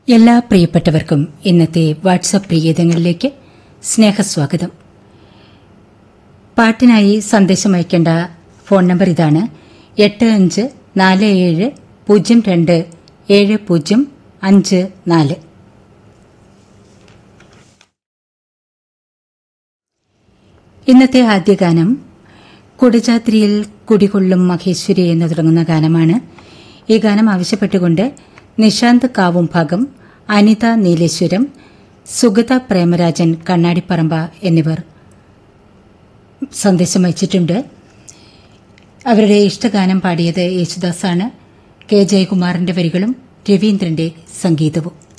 എല്ലാ പ്രിയപ്പെട്ടവർക്കും ഇന്നത്തെ വാട്സപ്പ് പ്രിയതങ്ങളിലേക്ക് സ്നേഹസ്വാഗതം പാട്ടിനായി സന്ദേശം അയക്കേണ്ട ഫോൺ നമ്പർ ഇതാണ് എട്ട് അഞ്ച് നാല് ഏഴ് പൂജ്യം രണ്ട് ഏഴ് പൂജ്യം അഞ്ച് നാല് ഇന്നത്തെ ആദ്യ ഗാനം കുടജാത്രിയിൽ കുടികൊള്ളും മഹേശ്വരി എന്ന് തുടങ്ങുന്ന ഗാനമാണ് ഈ ഗാനം ആവശ്യപ്പെട്ടുകൊണ്ട് നിശാന്ത് കാവും ഭാഗം അനിത നീലേശ്വരം സുഗത പ്രേമരാജൻ കണ്ണാടിപ്പറമ്പ എന്നിവർ സന്ദേശം അയച്ചിട്ടുണ്ട് അവരുടെ ഇഷ്ടഗാനം പാടിയത് യേശുദാസാണ് കെ ജയകുമാറിന്റെ വരികളും രവീന്ദ്രന്റെ സംഗീതവും